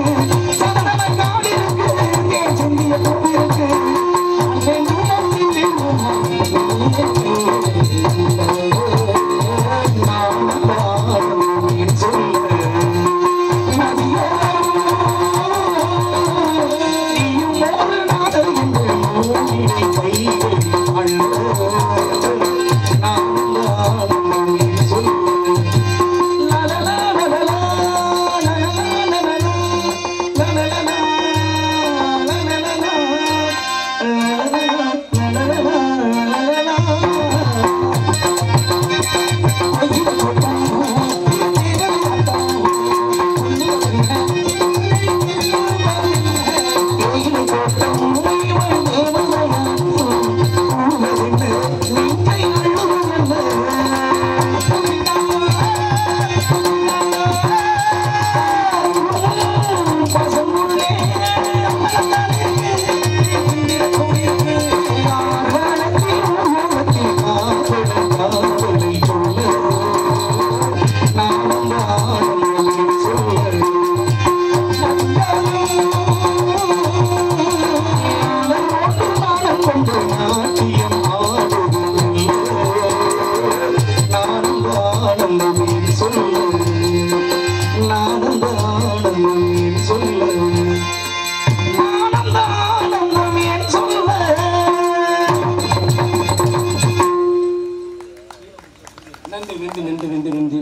Speaker 2: நன்றி நன்றி நன்றி நன்றி நன்றி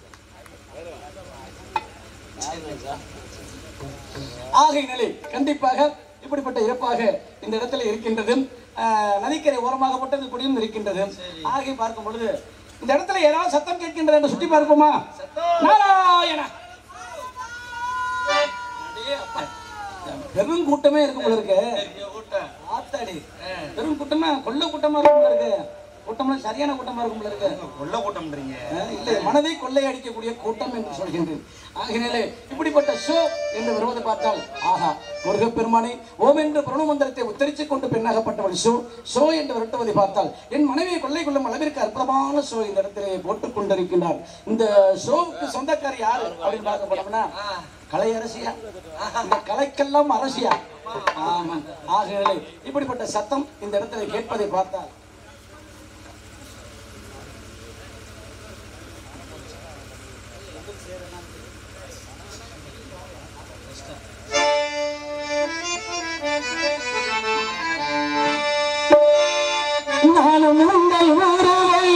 Speaker 2: ஆகையினாலே கண்டிப்பாக இப்படிப்பட்ட இறப்பாக இந்த இடத்துல இருக்கின்றது ஆஹ், நதிக்கரை ஓரமாக பட்டது குடியும் இருக்கின்றது ஆகை பார்க்கும் பொழுது இந்த இடத்துல ஏதாவது சத்தம் கேட்கின்றது என்று சுற்றி பார்ப்போமா நாராயணா அடே அப்பா. பெரும் கூட்டமே இருக்கும் போல இருக்கு
Speaker 3: பெரிய கூட்டம்
Speaker 2: ஆத்தாடி பெரும் கூட்டமா கொள்ள கூட்டமா இருக்கும் போல இருக்கு கூட்டம்லாம் சரியான கூட்டமா இருக்கும் போல இருக்கு
Speaker 3: கொள்ள கூட்டம்ன்றீங்க
Speaker 2: அஹ் இல்லை மனதை கொள்ளையடிக்கக்கூடிய கூட்டம் என்று சொல்கின்றேன் ஆகினாலே இப்படிப்பட்ட ஷோ என்று வருவதை பார்த்தால் ஆஹா முருகப்பெருமானை ஓம் என்ற பிரணவமந்திரத்தை உத்தரித்துக் கொண்டு பெண்ணாகப்பட்டவள் ஷோ ஷோ என்று விரட்டுவதை பார்த்தால் என் மனைவியை கொள்ளை கொள்ளும் அளவிற்கு அற்புதமான ஷோ இந்த இடத்திலே போட்டுக் கொண்டிருக்கின்றார் இந்த ஷோவுக்கு சொந்தக்காரி யாரு அப்படின்னு பார்க்க போனோம்னா கலை அரசியா இந்த கலைக்கெல்லாம் அரசியா ஆமா ஆகையாலே இப்படிப்பட்ட சத்தம் இந்த இடத்துல கேட்பதை பார்த்தால்
Speaker 4: நானும் உங்கள் உறவை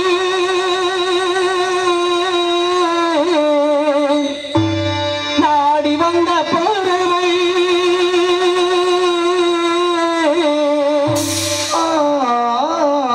Speaker 4: நாடி வந்த பறவை ஆ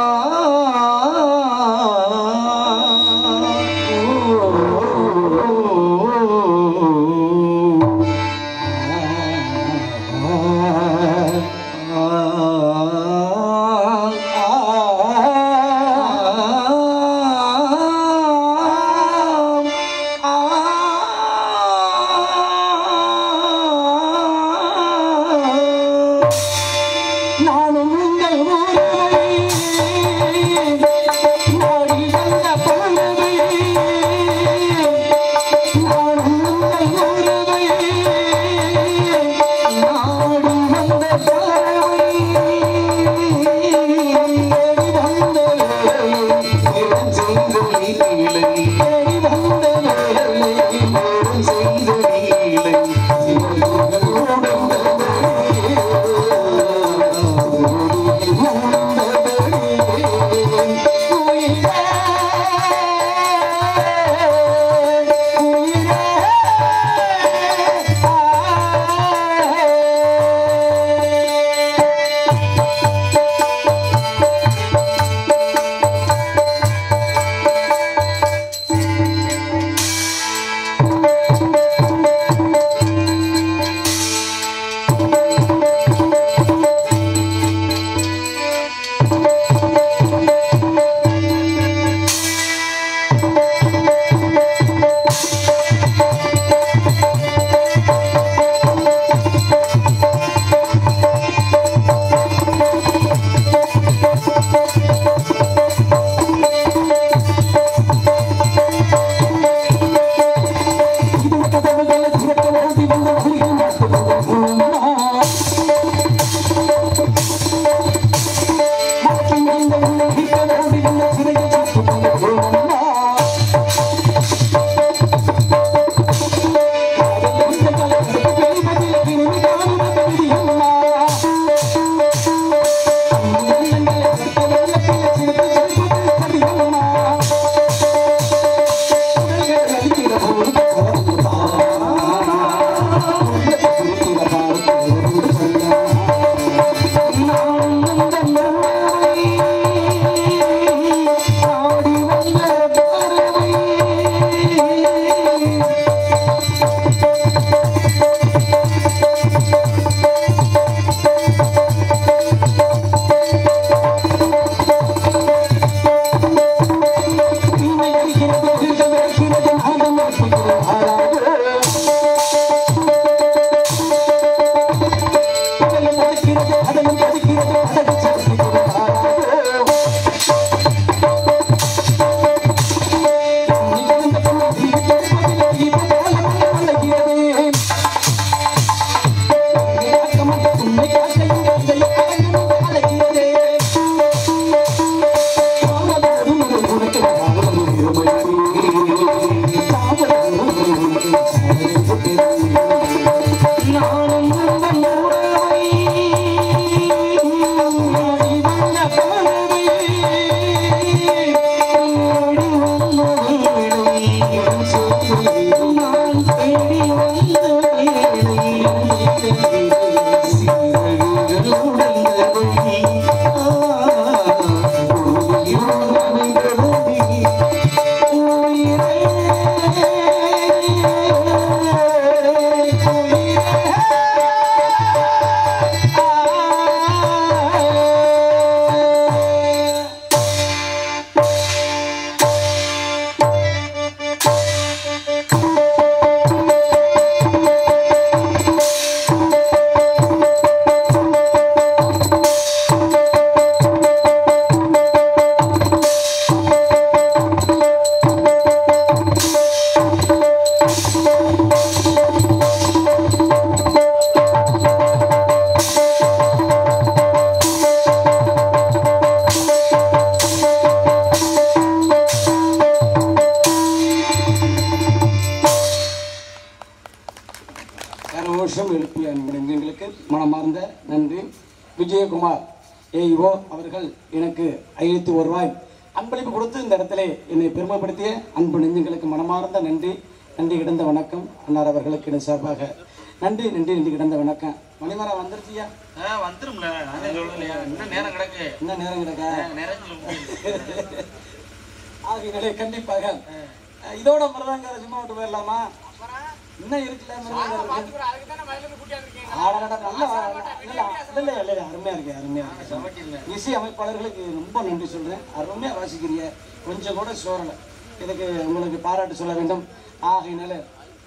Speaker 2: கரகோஷம் எழுப்பிய நெஞ்சங்களுக்கு மனமார்ந்த நன்றி விஜயகுமார் ஏஇஓ அவர்கள் எனக்கு ஐநூத்தி ஒரு ரூபாய் அன்பளிப்பு கொடுத்து இந்த இடத்திலே என்னை பெருமைப்படுத்திய அன்பு நெஞ்சங்களுக்கு மனமார்ந்த நன்றி நன்றி கிடந்த வணக்கம் அன்னார் அவர்களுக்கு என் சார்பாக நன்றி நன்றி நன்றி கிடந்த வணக்கம் மணிமரம் வந்துருச்சியா
Speaker 3: ஆ, வந்துரும்ல நானே சொல்லலையா இன்னும் நேரம் கிடக்கு
Speaker 2: என்ன நேரம் கிடக்கா
Speaker 3: நிறைஞ்சு
Speaker 2: ஆகையினாலே கண்டிப்பாக அஹ், இதோட மிருதங்க சும்மா விட்டு போயிடலாமா இன்னும் இருக்குல்ல மிருதங்க இருக்கு. ஆடடா, நல்லா நல்லா இல்ல, இல்ல, இல்ல, அருமையா இருக்கு அருமையா இருக்கு இசை அமைப்பாளர்களுக்கு ரொம்ப நன்றி சொல்றேன் அருமையா வாசிக்கிறீங்க கொஞ்சம் கூட சோரல இதுக்கு உங்களுக்கு பாராட்டு சொல்ல வேண்டும் ஆகையினால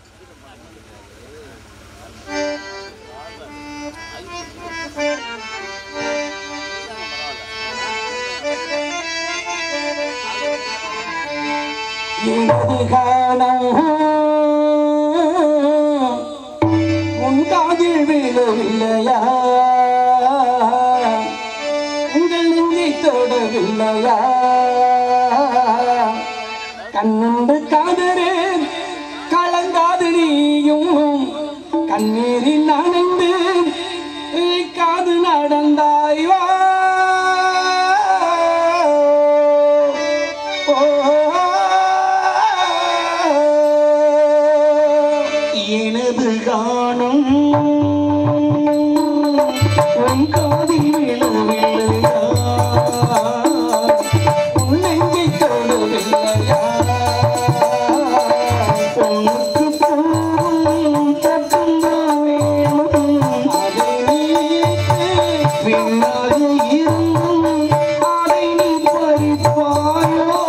Speaker 4: எனது காலம் உன் காதில் விழவில்லையா உங்கள் நெஞ்சை தொடவில்லையா கண்ணுண்டு காதரே கலங்காது நீயும் கண்ணீரில் நனைந்து காது நடந்தாய் வா எனது காணும் உன் காதில் விழவில்லையா உன் நெஞ்சை தொடவில்லையா பொண்ணுக்கு பூவும் தட்டுந்தான் வேணும் அதை நீக்கு பின்னாலே இருந்தும் அதை நீ பறிப்பாயோ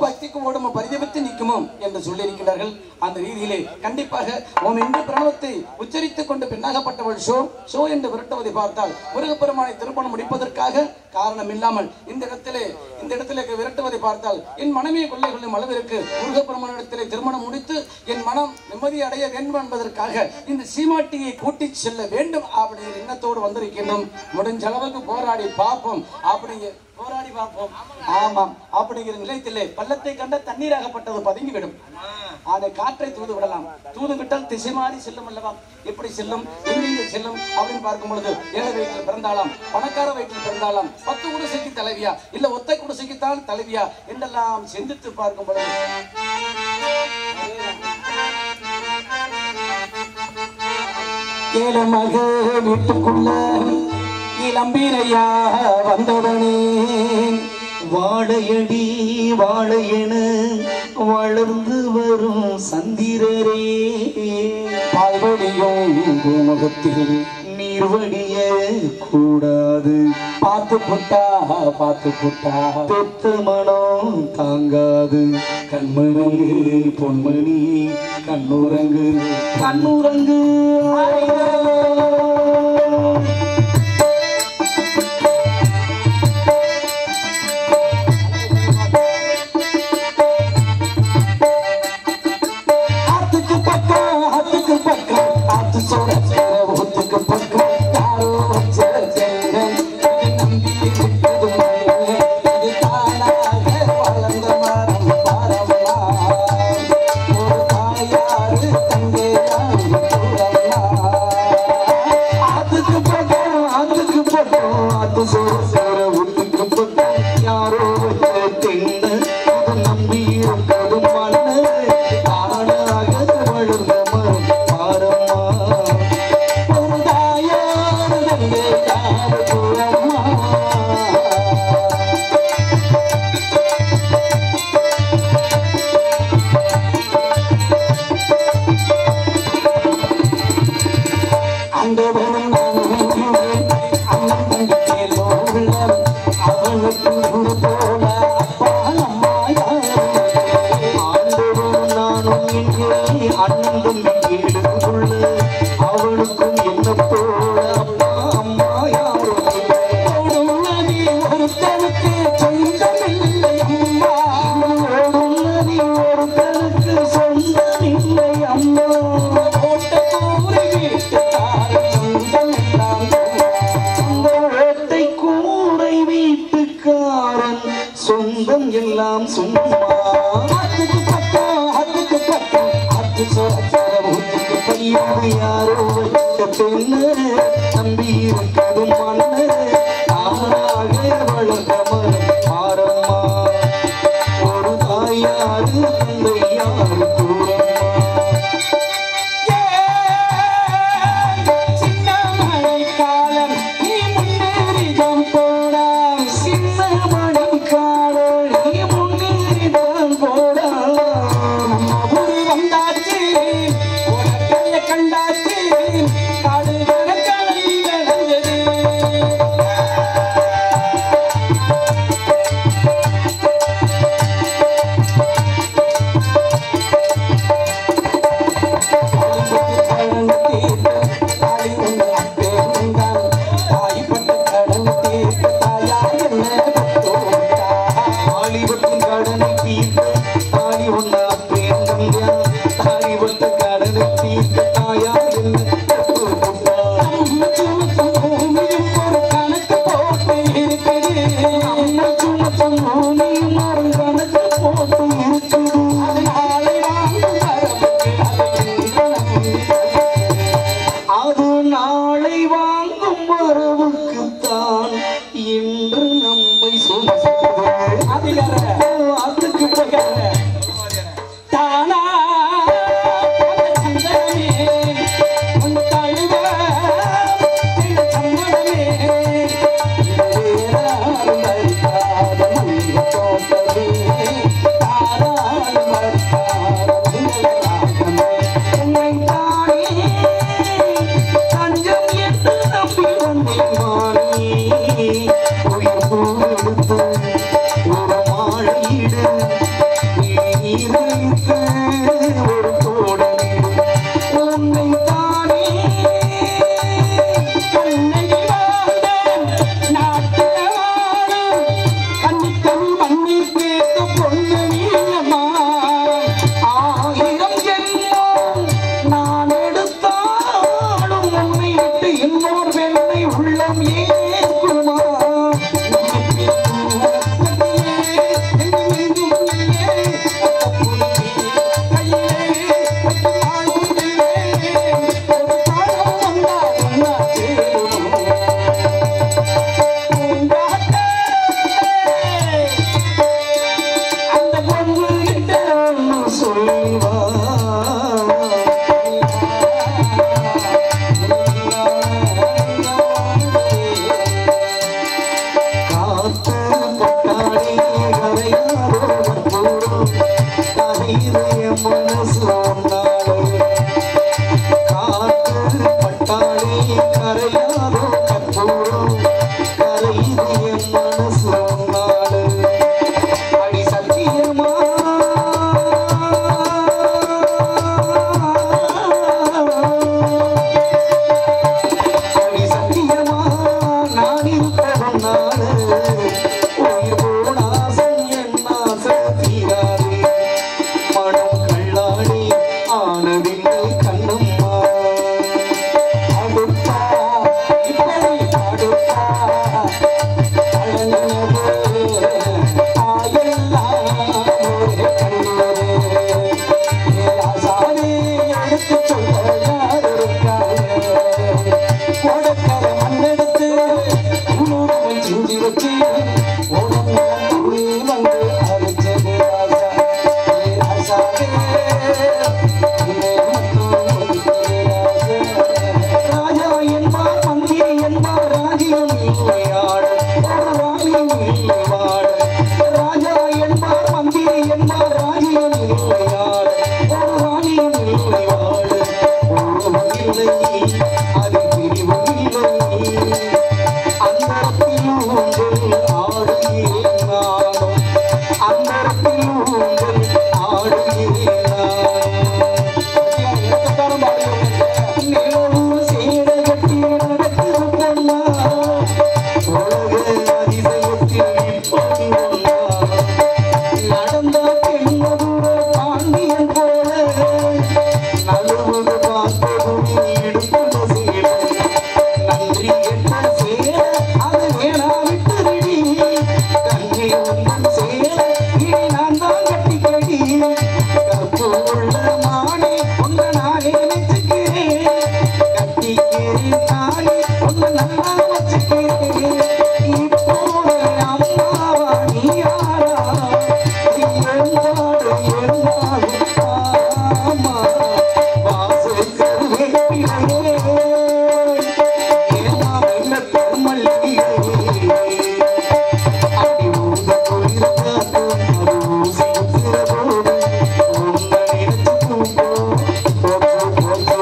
Speaker 2: பக்திக்கு ஓடும் பரிதவித்து நிற்குமோ என்று சொல்லியிருக்கிறார்கள் அந்த ரீதியிலே கண்டிப்பாக ஓம் என்று பிரணவத்தை உச்சரித்துக் கொண்டு பெண்ணாகப்பட்டவள் ஷோ ஷோ என்று விரட்டுவதை பார்த்தால் முருகப்பெருமானை திருமணம் முடிப்பதற்காக காரணம் இல்லாமல் இந்த இடத்திலே இந்த இடத்திலே விரட்டுவதை பார்த்தால் என் மனமே கொள்ளை கொள்ளும் அளவிற்கு முருகப்பெருமானிடத்திலே திருமணம் முடித்து என் மனம் நிம்மதி அடைய வேண்டும் என்பதற்காக இந்த சீமாட்டியை கூட்டிச் செல்ல வேண்டும் அப்படிங்கிற எண்ணத்தோடு வந்திருக்கின்றோம் முடிஞ்ச அளவுக்கு போராடி பார்ப்போம் அப்படிங்க போராடி பார்ப்போம் ஆமாம் அப்படிங்கிற நிலையத்திலே பள்ளத்தை கண்ட தண்ணீராகப்பட்டது பதுங்கிவிடும் அதை காற்றை தூது விடலாம் தூது விட்டால் திசை மாறி செல்லும் அல்லவா எப்படி செல்லும் எங்கெங்கே செல்லும் அப்படின்னு பார்க்கும் பொழுது ஏழை வயிற்றில் பிறந்தாலாம் பணக்கார வயிற்றில் பிறந்தாலாம் பத்து குடிசைக்கு தலைவியா இல்ல ஒத்தை குடிசைக்குத்தான் தலைவியா என்றெல்லாம் சிந்தித்து பார்க்கும் பொழுது ஏழமக வீட்டுக்குள்ள இளம்பீரையா வந்தவனே
Speaker 4: வாழையடி வாழையென வளர்ந்து வரும் சந்திரரே
Speaker 2: பால்வடியும் முகத்தில்
Speaker 4: நீர்வடிய கூடாது
Speaker 2: பார்த்து புட்டா பார்த்து புட்டா
Speaker 4: பெத்த மனம் தாங்காது
Speaker 2: கண்மணி
Speaker 4: பொன்மணி
Speaker 2: கண்ணுரங்கு
Speaker 4: கண்ணுறங்கு
Speaker 2: ஆத்துக்கு பக்கம் ஆத்துக்கு பக்கம் ஆத்து சோட சோட ஊத்துக்கு பக்கம் யாரோ வச்ச ஜெங்கல் இது நம்பி விட்டது மண்ணு இது தானாக வளர்ந்த மரம் பாரம்மா ஒரு தாயாரு தங்கையாரு தூரம்மா
Speaker 4: ஆத்துக்கு பக்கம் ஆத்துக்கு பக்கம் ஆத்து சோற சோற ஊத்துக்கு பக்கம் யாரோ வச்ச தென்ன அது நம்பி இருக்கிறது மண்ணு தானாக வளர்ந்த மரம் பாரம்மா
Speaker 2: ஒரு தாயாரு தங்கையாரு தூரம்மா ஆண்டவனும் நானும் அண்ணன் தம்பி கேளோ உள்ளம் அவனுக்கு குரு போல அப்பா அம்மா யாரும்
Speaker 4: ஆண்டவனும் நானும் இங்கே அண்ணன் தம்பி கேளுக்குள்ள அவனுக்கும் என்ன போல அப்பா அம்மா யாரும் இல்லை.
Speaker 2: ஓடுள்ளதி ஒருத்தனுக்கு சொந்தமில்லை அம்மா
Speaker 4: ஓடும் நதி ஒருத்தனுக்கு சொந்தமில்லை அம்மா
Speaker 2: போட்ட கூரை வீட்டுக்காரன் சொந்தமெல்லாம்
Speaker 4: அந்த ஓட்டை கூடை வீட்டுக்காரன் சொந்தம் எல்லாம் சும்மா
Speaker 2: அதுக்கு பக்கம் அதுக்கு பக்கம் அது சொர சொர ஊத்துக்கு
Speaker 4: இது யாரோ வச்ச பெண்ணு நம்பி இருக்கிறது மண்ணு தானாக வளர்ந்த மரம் பாரம்மா ஒரு தாயாரு தந்தை யாரு கூறம்மா
Speaker 2: சின்ன மழை காலம் நீ முன்னேறிதான் போடா
Speaker 4: சின்ன மணி காலை முன்னேறிதான் போடா
Speaker 2: நம்ம ஊரு வந்தாச்சு உனக்கைய கண்டாச்சு காடு கணக்காலை விளைஞ்சது
Speaker 4: கரையுது என் மனசு உன்னாலே காத்து பட்டாளி கரையாதோ கற்பூரம் கரையுது என் மனசு உன்னாலே அடி சத்தியமா அடி சத்தியமா நான் இருப்பதனால உயிர் போன ஆசை என் ஆசை தீராதே மனம் கள்ளாடி ஆனதில்லை கண்ணம்மா அடுப்பா இப்படி அடுப்பா ராஜா என்பார் மந்திரி என்பார் ராஜ்யம் இல்லையாடு ஒரு ராணி இல்லைவாடு ராஜா என்பார் மந்திரி என்பார் ராஜ்யம் இல்லையாடு ஒரு ராணி இல்லைவாடு ஒருவன் இல்லை அது பிரிவு இல்லை அந்தரத்தில் உங்கள் ஆடுகிறேன் நானும் அந்தரத்தில் உங்கள் ஆடுகிறேன் நானும் நிலவு சேர கட்டி நடக்குது பொன்னா உலக அதிசயத்தில் இப்படி ஒன்னா நடந்த பெண்ணதுர பாண்டியன் போல நழுவுது பார்த்ததும் இடுப்புல சேர நன்றி கெட்ட சேர அது வேணா விட்டுவிடி கண்ணை ஒன்றும் சேர இனி நான் தான் கட்டிக்கடி கற்பு உள்ள மானே உன்னை நானே வச்சுக்கிறேன் கட்டிக்கிறேன் தானே உன்னை நல்லா வச்சுக்கிறேன் இப்போது அம்மாவா நீ யாரா நீ என்னாடு என்னாடு ஆமா வாசல் வேப்பிலையே ஏமா மெல்ல தருமல்லியே அடி ஊந்த குளிர் காத்து அது ஊசி குத்துற போது உன்னை நினைச்சு தூங்கும் போச்சு போச்சு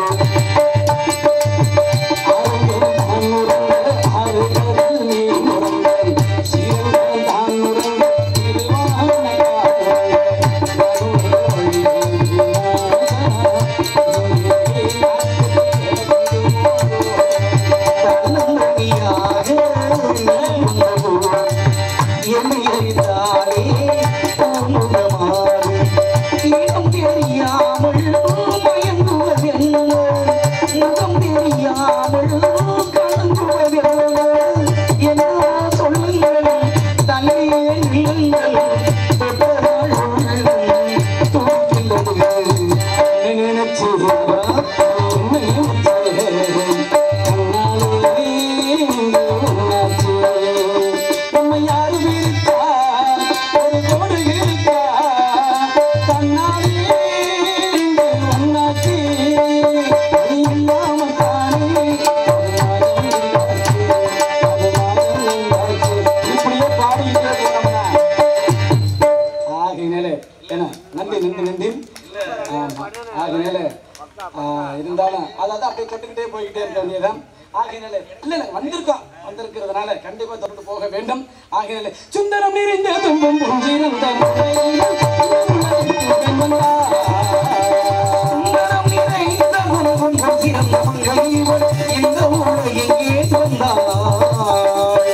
Speaker 4: என்னை அறிந்தாலே உன்னுடமாறு இடம் தெரியாமல் மயங்குவதென்ன முகம் தெரியாமல் கலங்குவதென்ன என்ன சொல்லுங்கள் தலையே நில்லுங்கள் தொட்டதால் உள்ளம் துடிக்கின்றது நினைச்சு நம்ம யாரு இருக்கா ஒரு கோடு இருக்கா தன்னாலே ஒன்னாச்சு நீ இல்லாம தானே இப்படியே பாடிக்கிட்டே போனோம்னா ஆகையினால என்ன நன்றி நன்றி நன்றி ஆமா. ஆகையினால ஆ, இருந்தாலும் அதாவது அப்படியே கட்டுக்கிட்டே போய்கிட்டே இருக்க வேண்டியதான் ஆகையினால இல்ல இல்ல வந்திருக்கோம் வந்திருக்கிறதுனால கண்டிப்பா தொடர்ந்து போக வேண்டும் ஆகையினால சுந்தரம் நிறைந்த துன்பம் புஞ்சிருந்த சுந்தரம் நிறைந்த துன்பம் புஞ்சிருந்த மங்கைவள் இந்த ஊரை எங்கே வந்தாள்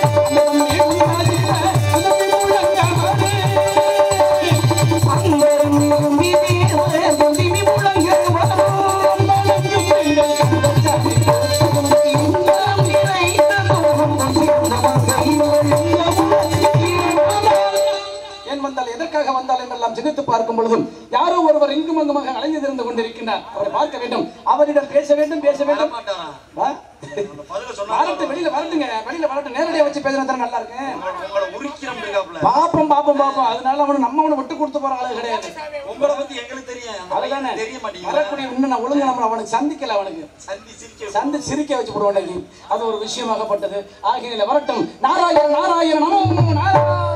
Speaker 4: ஏன் வந்தால் எதற்காக வந்தால் என்றெல்லாம் சிந்தித்து பார்க்கும் பொழுதும் யாரோ ஒருவர் இங்கும் அங்குமாக அலைந்து திருந்து கொண்டிருக்கின்றார் அவரை பார்க்க வேண்டும் அவரிடம் பேச வேண்டும் பேச வேண்டும்
Speaker 3: மாட்டாரா?
Speaker 4: வா.
Speaker 3: அந்த பதில சொன்னா
Speaker 4: வரட்டும் வெளியில வரட்டுங்க வெளியில வரட்டும் நேரடியா வச்சு பேசினா தானே நல்லா இருக்கு
Speaker 3: உங்களை- உங்களை உரிக்கிறோம் இருக்காப்புல.
Speaker 4: பாப்போம் பாப்போம் பாப்போம் அதனால அவனு நம்ம அவனை விட்டு கொடுத்து போற ஆளு கிடையாது
Speaker 3: உங்களை பத்தி எங்களுக்கு தெரியும் அந்த
Speaker 4: அதுதானே
Speaker 3: பையனுக்கு தெரிய மாட்டேங்குது
Speaker 4: வரக்கூடிய இன்னும் நான் ஒழுங்கு நம்ம அவனுக்கு சந்திக்கல அவனுக்கு
Speaker 3: சந்தி சிரிக்க
Speaker 4: சந்தி சிரிக்க வச்சு போடுவோம் அது ஒரு விஷயமாகப்பட்டது ஆகையில வரட்டும் நாராயண நாராயண நமோ நாராயண